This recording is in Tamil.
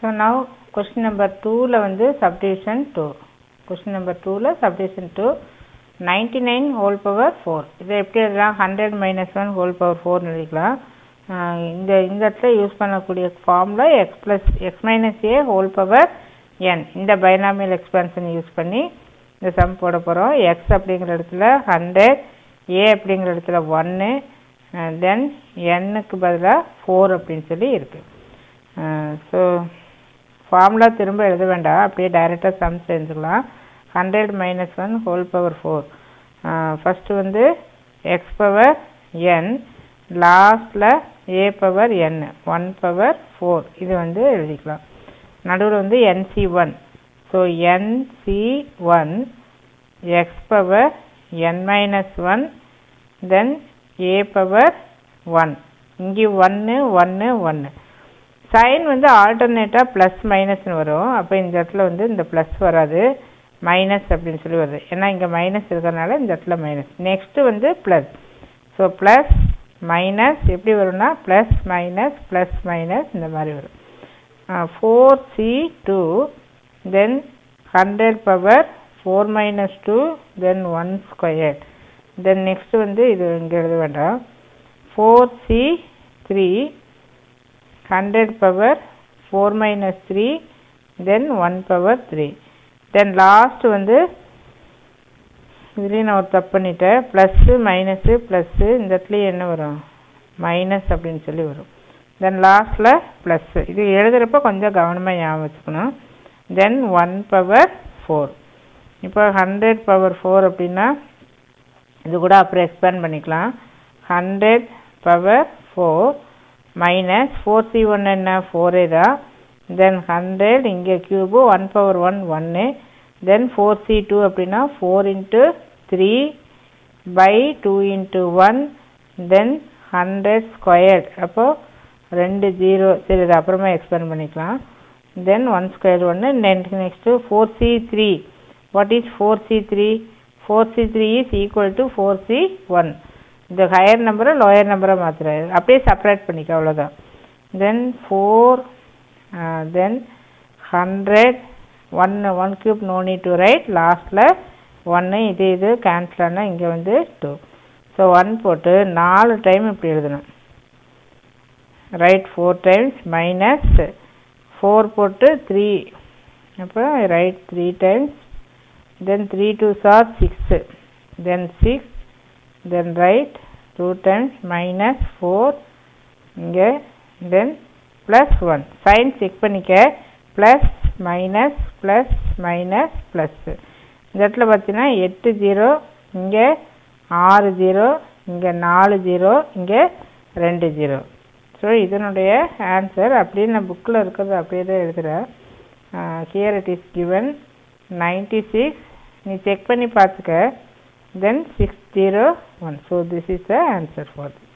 ஸோ நவ் கொஸ்டின் நம்பர் டூவில் வந்து சப்டிவிஷன் டூ கொஸ்டின் நம்பர் டூவில் subdivision two ninety nine whole power four இதை எப்படி எழுதலாம் hundred minus one whole power ஃபோர்னு எழுதிக்கலாம் ஆஹ் இந்த இந்த இடத்துல யூஸ் பண்ணக்கூடிய formula x plus x minus a whole power n இந்த பைனாமியல் எக்ஸ்பான்ஷன் யூஸ் பண்ணி இந்த சம் போட போகிறோம் எக்ஸ் அப்படிங்கிற இடத்துல ஹண்ட்ரட் ஏ அப்படிங்கிற இடத்துல ஒன்று தென் எண்ணுக்கு பதிலாக ஃபோர் அப்படின்னு சொல்லி இருக்குது ஸோ ஃபார்முலா திரும்ப எழுத வேண்டாம் அப்படியே டைரெக்டாக சம் செஞ்சுக்கலாம் hundred minus one whole power four first வந்து எக்ஸ் பவர் என் லாஸ்டில் a power n one power four இது வந்து எழுதிக்கலாம் நடுவில் வந்து NC one so NC one x power n minus one then a power one இங்கே ஒன்று ஒன்று ஒன்று சைன் வந்து ஆல்டர்னேட்டாக ப்ளஸ் மைனஸ்னு வரும் அப்போ இந்த இடத்துல வந்து இந்த ப்ளஸ் வராது மைனஸ் அப்படின்னு சொல்லி வருது ஏன்னா இங்கே மைனஸ் இருக்கிறதுனால இந்த இடத்துல மைனஸ் நெக்ஸ்ட்டு வந்து ப்ளஸ் ஸோ ப்ளஸ் மைனஸ் எப்படி வரும்னா ப்ளஸ் மைனஸ் ப்ளஸ் மைனஸ் இந்த மாதிரி வரும் four C two then hundred power four minus two then one square then next வந்து இது இங்கே எழுத வேண்டாம் four C three hundred power four minus three then one power three then last வந்து இதுலேயும் நான் ஒரு தப்பு பண்ணிட்டேன் ப்ளஸ்ஸு மைனஸு ப்ளஸ்ஸு இந்த இடத்துலையும் என்ன வரும் மைனஸ் அப்படின்னு சொல்லி வரும் தென் லாஸ்ட்டில் ப்ளஸ்ஸு இது எழுதுகிறப்ப கொஞ்சம் கவனமாக ஞாபகம் வச்சுக்கணும் தென் ஒன் பவர் ஃபோர் இப்போ ஹண்ட்ரட் பவர் ஃபோர் அப்படின்னா இது கூட அப்புறம் எக்ஸ்பேண்ட் பண்ணிக்கலாம் hundred power four minus four C one என்ன ஃபோரே தான் தென் ஹண்ட்ரட் இங்கே க்யூபு ஒன் பவர் ஒன் ஒன்று தென் ஃபோர் சி டூ அப்படின்னா four into three by two into one then hundred squared அப்போது ரெண்டு ஜீரோ சரி இது அப்புறமா எக்ஸ்பேண்ட் பண்ணிக்கலாம் தென் ஒன் ஸ்கொயர் ஒன்று next four C three what is four C three four C three is equal to four C one இந்த ஹையர் நம்பரை லோயர் நம்பரை மாற்றுறாரு அப்படியே செப்பரேட் பண்ணிக்க அவ்வளோதான் then four then hundred one one cube no need to write லாஸ்ட்டில் ஒன்று இது இது கேன்சல் ஆனால் இங்கே வந்து டூ ஸோ ஒன் போட்டு நாலு டைம் இப்படி எழுதணும் right four times minus four போட்டு த்ரீ அப்போ right three times then three two sir six then six then right two times minus four இங்கே then plus one sign check பண்ணிக்க plus minus plus minus plus இந்த இடத்துல பார்த்தீங்கன்னா எட்டு ஜீரோ இங்கே ஆறு ஜீரோ இங்கே நாலு ஜீரோ இங்கே ரெண்டு ஜீரோ ஸோ இதனுடைய ஆன்சர் அப்படியே நான் புக்கில் இருக்கிறது அப்படியே தான் எழுதுகிறேன் here it is given ninety six நீ செக் பண்ணி பார்த்துக்க then six zero one so this is the answer for